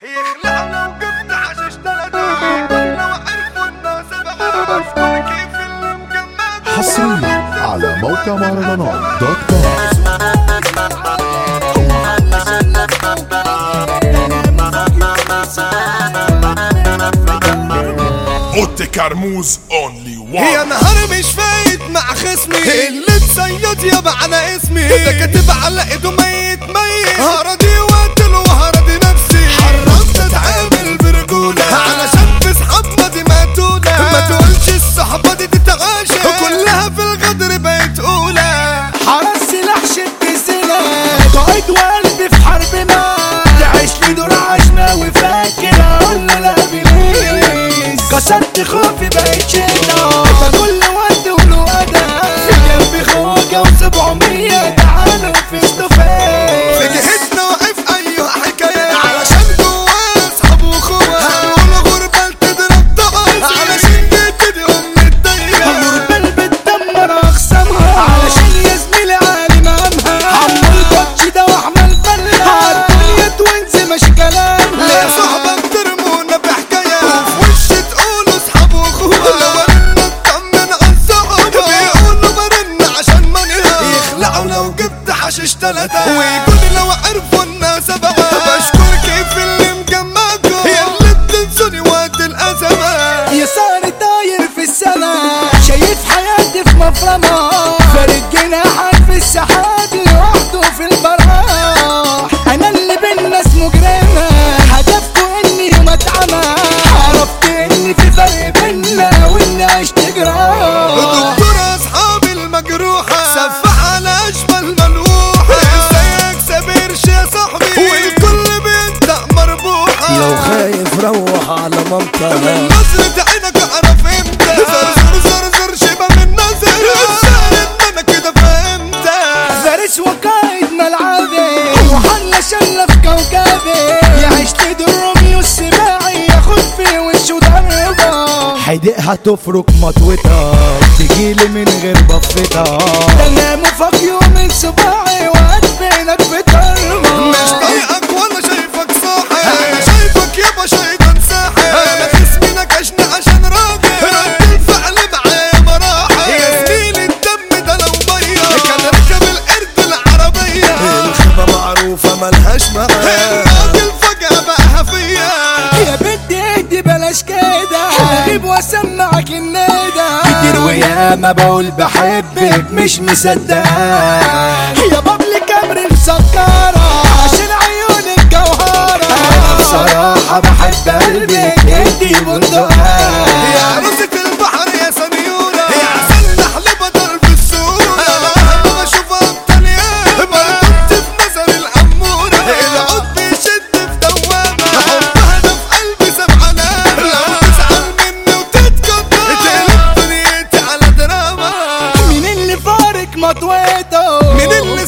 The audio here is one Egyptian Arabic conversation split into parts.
يخلع لو قفت حشش تلاتة لو عرفوا الناس بعرف كيف اللي مجمد حصريا على موقع مهرجانات دوت كوم اوتي كرموز اونلي هي وان نهار مش فايت مع خصمي اللي تصيد يابا على اسمي ده كاتب على ايده ميت ميت هردي وقتل وهردي نفسي حرمت اتعامل برجولة علشان تسحب ماضي مقتولة ما تقولش الصحبة دي تتعاشى كلها في الغدر بقت اولى حرس سلاح شد سلاح قائد وقلبي في حربنا تعيش لي دور عشنا وفاكر اقول له لا بليز كسرت خوفي بقيت شيلة كل وقت وله اداء في قلبي خوجة وسبعمية تعالوا فيس تو في فيس جهتنا واقف ايوه حكاية علشان جوا اصحاب واخوة هنقول غربة تضرب طقس علشان تبتدي ام الدايرة غربال بتدمر اقسامها علشان يا زميلي عالي مقامها عمال كوتشي ده واحمل بلها عالدنيا توينز مش كلامها ليه صاحبك ترمونا بحكاية وفي وش تقولوا اصحاب واخوة لو برن اطمن على الصحبة بيقولوا برن عشان منها يخلعوا لو جبت حشيش تلاتة ويقولوا لو عرفوا الناس بقى بشكر كيف اللي مجمعكم يا اللي بتنسوني وقت الأزمة يسار طاير في السماء شايف حياتي في مفرمة فارد جناحك في السحاب لوحده في البراح انا اللي بالناس مجرمة هدفكوا اني يوم اتعمى عرفت ان في فرق بينا واني عشت جراح دكتور اصحابي المجروحة سفح على اشبال ملوحة ازيك سابرش يا صاحبي والكل بينطق مربوحة لو خايف روح على من منطقة نظرة عينك اعرف امتى زر زر زر زر شبه من نظر الزهر ان انا كده فهمت فارس وقائد ملعبي وحل شلة في كوكبي يعيش لي دور روميو السباعي ياخد في وشه ضربة حدقها تفرك مطوتها تجيلي من غير بفتها تنام فوق يوم من صباعي وقدفينك في تربة مش طايقك ولا شايفك صاحي انا شايفك يابا شيطان ساحي انا خصمي نكشني عشان راجل رد الفعل معايا مراحل يا زميلي الدم ده لو ميه كان ركب القرد العربية الخيبة معروفة ملهاش معنى الراجل فجأة بقى فيا يا بنتي اهدي بلاش كده هغيب واسمعك الندى كتير وياما بقول بحبك مش مصدقاك يا بابلي كامري مسكرة عشان عيونك جوهرة انا بصراحة بحب قلبك انتي بندقات يا عروسة البحر يا سنيورة يا عسل نحل بدل في الصورة أنا أهم بشوفها بتانية مرتبت في نظر الأمورة العود بيشد في دوامة حبها ده في قلبي سبع نار لو تزعل مني وتتكبر تقلب دنيتي على دراما مين اللي فارق مطويته مين اللي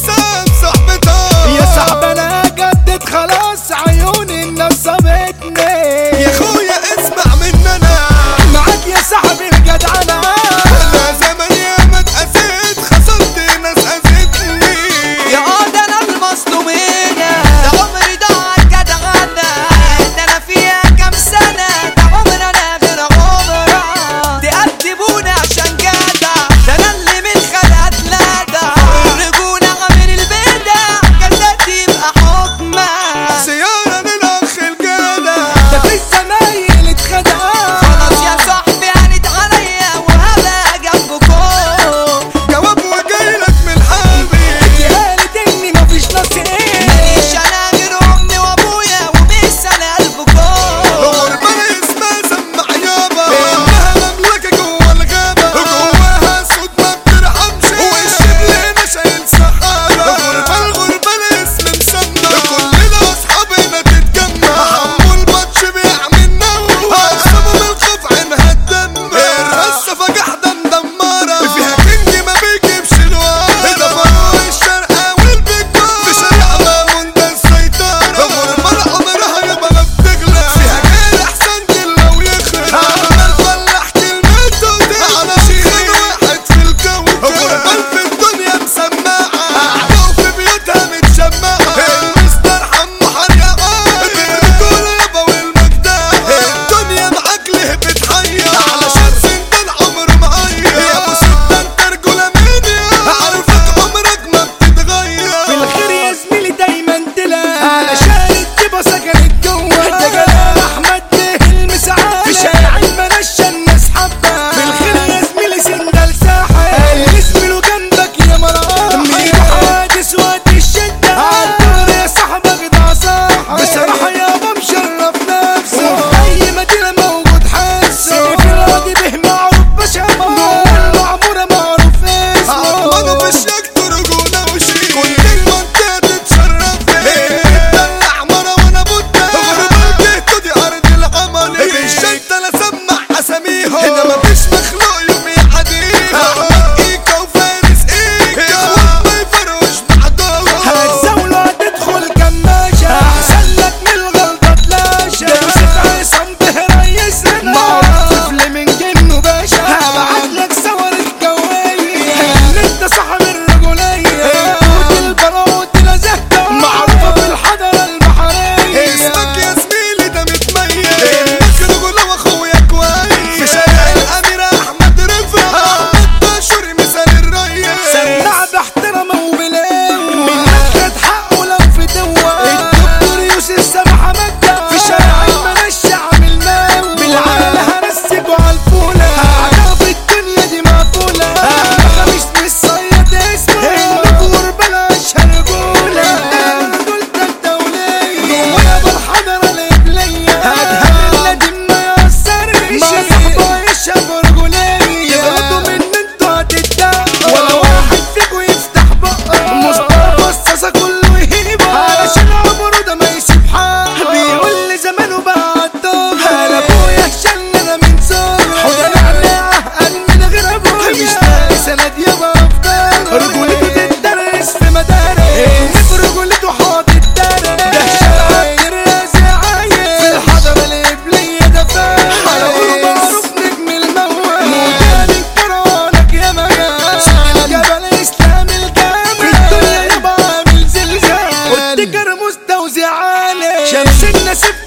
زمان وبقى الطب انا ابويا شلنا انا من صغري حوده نعناع قال من غير ابويا مش لاقي سند يابا افضل رجولته تدرس في مدارس في رجولته حاطط درس ده شعب الرازي عايز في الحضرة القبلية ده فاهم على قرب معروف نجم الموال مودان القرانك يا مجال الجبل اسلام الجامع في الدنيا يابا عامل زلزال والتجر مستوزع عالي شمس النسيب